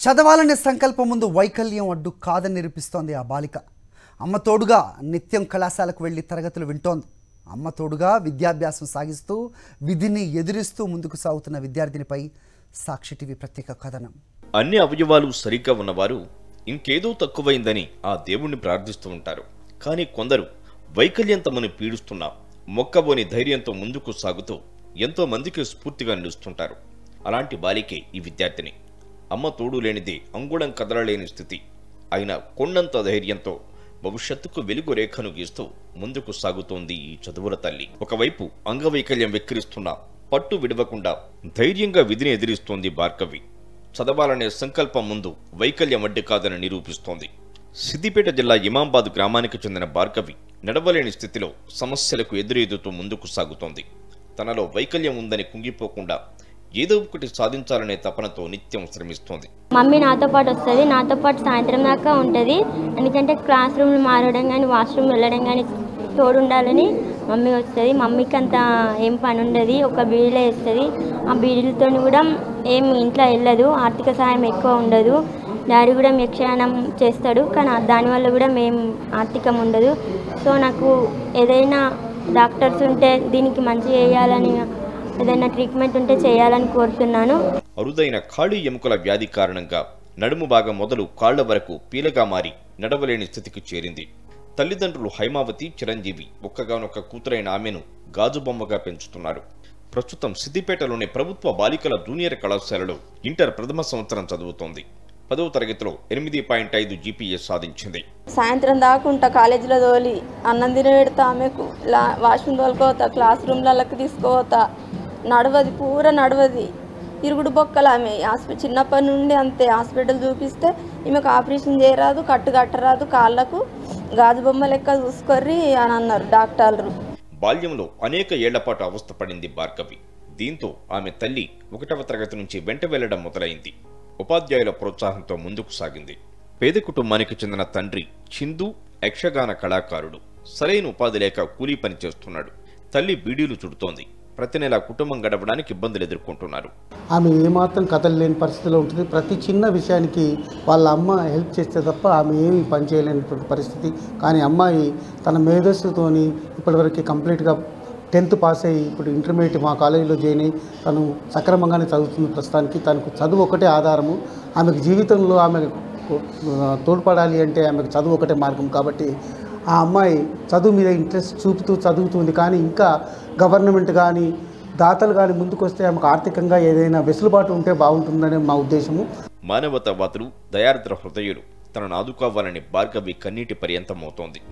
చదవాలనే సంకల్పం ముందు వైకల్యం అడ్డు కాదని నిరూపిస్తోంది ఆ బాలిక అమ్మ తోడుగా నిత్యం కళాశాలకు వెళ్ళి తరగతులు వింటోంది అమ్మ తోడుగా విద్యాభ్యాసం సాగిస్తూ విధిని ఎదిరిస్తూ ముందుకు సాగుతున్న విద్యార్థినిపై సాక్షి టీవీ ప్రత్యేక కథనం అన్ని అవయవాలు సరిగ్గా ఉన్నవారు ఇంకేదో తక్కువైందని ఆ దేవుణ్ణి ప్రార్థిస్తూ ఉంటారు కానీ కొందరు వైకల్యం తమను పీడిస్తున్నా మొక్కబోని ధైర్యంతో ముందుకు సాగుతూ ఎంతో మందికి స్ఫూర్తిగా నిలుస్తుంటారు అలాంటి బాలికే ఈ విద్యార్థిని అమ్మ తోడు లేనిదే అంగుళం కదలలేని స్థితి అయినా కొండంత ధైర్యంతో భవిష్యత్తుకు వెలుగు రేఖను గీస్తూ ముందుకు సాగుతోంది ఈ చదువుల తల్లి ఒకవైపు అంగవైకల్యం వెక్కిరిస్తున్న పట్టు విడవకుండా ధైర్యంగా విధిని ఎదిరిస్తోంది భార్గవి చదవాలనే సంకల్పం ముందు వైకల్యం అడ్డు కాదని నిరూపిస్తోంది సిద్దిపేట జిల్లా ఇమాంబాద్ గ్రామానికి చెందిన భార్గవి నడవలేని స్థితిలో సమస్యలకు ఎదురెదుతూ ముందుకు సాగుతోంది తనలో వైకల్యం ఉందని కుంగిపోకుండా ఏదో ఒకటి సాధించాలనే తపనతో నిత్యం శ్రమిస్తోంది మమ్మీ నాతో పాటు వస్తుంది నాతో పాటు సాయంత్రం దాకా ఉంటుంది ఎందుకంటే క్లాస్ రూమ్లు మారడం కానీ వాష్రూమ్ వెళ్ళడం కానీ తోడు ఉండాలని మమ్మీ వస్తుంది మమ్మీకి అంత ఏం పని ఉండదు ఒక బీడీలో వేస్తుంది ఆ బీడీలతో కూడా ఏం ఇంట్లో వెళ్ళదు ఆర్థిక సహాయం ఎక్కువ ఉండదు డాడీ కూడా యక్షగానం చేస్తాడు కానీ ఆ- దానివల్ల కూడా మేము ఆర్థికం ఉండదు సో నాకు ఏదైనా డాక్టర్స్ ఉంటే దీనికి మంచి చేయాలని ఏదైనా ట్రీట్మెంట్ ఉంటే చేయాలని కోరుతున్నాను అరుదైన ఖాళీ ఎముకల వ్యాధి కారణంగా నడుము భాగం మొదలు కాళ్ల వరకు పీలగా మారి నడవలేని స్థితికి చేరింది తల్లిదండ్రులు హైమావతి చిరంజీవి ఒక్కగానొక్క కూతురైన ఆమెను గాజు బొమ్మగా పెంచుతున్నారు ప్రస్తుతం సిద్దిపేటలోని ప్రభుత్వ బాలికల జూనియర్ కళాశాలలో ఇంటర్ ప్రథమ సంవత్సరం చదువుతోంది పదవ తరగతిలో ఎనిమిది పాయింట్ ఐదు జీపీఎస్ సాధించింది సాయంత్రం దాకా ఉంటా కాలేజీలో తోలి అన్నం తిన పెడతా ఆమెకు లా వాష్రూమ్ తోలుకోతా క్లాస్ రూమ్లకి తీసుకుపోతా నడవది పూర నడవది ఇరుగుడు బొక్కలు ఆమె హాస్పిటల్ చిన్నప్పటి నుండి అంతే హాస్పిటల్ చూపిస్తే ఈమెకు ఆపరేషన్ చేయరాదు కట్టు కట్టరాదు కాళ్ళకు గాజు బొమ్మ లెక్క చూసుకొర్రి అని అన్నారు డాక్టర్లు బాల్యంలో అనేక ఏళ్లపాటు అవస్థపడింది భార్గవి దీంతో ఆమె తల్లి ఒకటవ తరగతి నుంచి వెంట వెళ్లడం మొదలైంది ఉపాధ్యాయుల ప్రోత్సాహంతో ముందుకు సాగింది పేద కుటుంబానికి చెందిన తండ్రి చిందు యక్షగాన కళాకారుడు సరైన ఉపాధి లేక కూలీ పని చేస్తున్నాడు తల్లి బీడీలు చుడుతోంది ప్రతి నెల కుటుంబం గడపడానికి ఇబ్బందులు ఎదుర్కొంటున్నారు ఆమె ఏమాత్రం కథలు లేని పరిస్థితిలో ఉంటుంది ప్రతి చిన్న విషయానికి వాళ్ళ అమ్మ హెల్ప్ చేస్తే తప్ప ఆమె ఏమీ పని చేయలేనటువంటి పరిస్థితి కానీ అమ్మాయి తన మేధస్సుతోని ఇప్పటివరకు కంప్లీట్గా టెన్త్ పాస్ అయ్యి ఇప్పుడు ఇంటర్మీడియట్ మా కాలేజీలో జాయిన్ అయ్యి తను సక్రమంగానే చదువుతుంది ప్రస్తుతానికి తనకు చదువు ఒకటే ఆధారము ఆమెకు జీవితంలో ఆమె తోడ్పడాలి అంటే ఆమెకు చదువు ఒకటే మార్గం కాబట్టి ఆ అమ్మాయి చదువు మీద ఇంట్రెస్ట్ చూపుతూ చదువుతుంది కానీ ఇంకా గవర్నమెంట్ కానీ దాతలు కానీ ముందుకు వస్తే ఆమెకు ఆర్థికంగా ఏదైనా వెసులుబాటు ఉంటే బాగుంటుందనే మా ఉద్దేశము మానవతావాదులు దయార్ద్ర హృదయులు తనను ఆదుకోవాలని భార్గవి కన్నీటి పర్యంతమవుతోంది